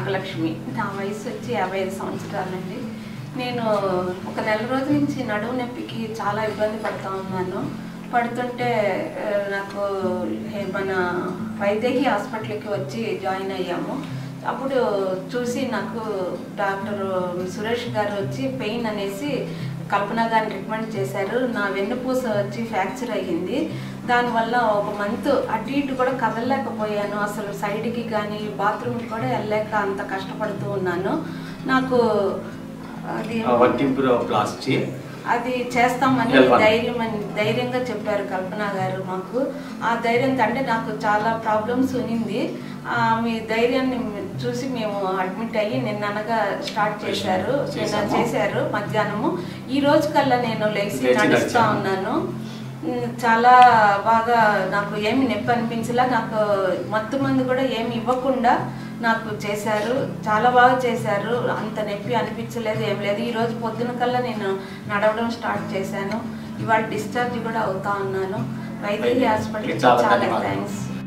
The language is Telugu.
నాగలక్ష్మి నా వయసు వచ్చి యాభై ఐదు సంవత్సరాలండి నేను ఒక నెల రోజుల నుంచి నడుము నొప్పికి చాలా ఇబ్బంది పడుతూ ఉన్నాను పడుతుంటే ఆ, నాకు హే, మన వైదేహి హాస్పిటల్కి వచ్చి జాయిన్ అయ్యాము అప్పుడు చూసి నాకు డాక్టర్ సురేష్ గారు వచ్చి పెయిన్ అనేసి కల్పన గారిని రికమెండ్ చేశారు నా వెన్నుపూస వచ్చి ఫ్రాక్చర్ అయ్యింది దానివల్ల ఒక మంత్ అటు ఇటు కూడా కదలలేకపోయాను అసలు సైడ్కి కానీ బాత్రూమ్కి కూడా వెళ్ళలేక అంత కష్టపడుతూ ఉన్నాను నాకు అది వర్టింపులో ప్లాస్టీ అది చేస్తామని Help. ధైర్యం అని ధైర్యంగా చెప్పారు కల్పన గారు మాకు ఆ ధైర్యంతో అంటే నాకు చాలా ప్రాబ్లమ్స్ ఉన్నింది ఆ, మీ ధైర్యాన్ని చూసి మేము అడ్మిట్ అయ్యి నిన్న అనగా స్టార్ట్ చేశారు నిన్న చేశాము. చేశారు మధ్యాహ్నము ఈ రోజు కల్లా నేను లేచి లేచి నడుస్తా నడిచాను. ఉన్నాను ఉమ్, చాలా బాగా నాకు ఏమి నొప్పి అనిపించలా నాకు మత్తు మందు కూడా ఏమి ఇవ్వకుండా నాకు చేశారు చాలా బాగా చేశారు అంత నొప్పి అనిపించలేదు ఏం లేదు ఈ రోజు పొద్దున కల్లా నేను నడవడం స్టార్ట్ చేశాను ఇవాళ డిశ్చార్జ్ కూడా అవుతా ఉన్నాను వైద్య వైద్య- హాస్పిటల్కి చాలా చాలా ధన్యవాదాలు. థ్యాంక్స్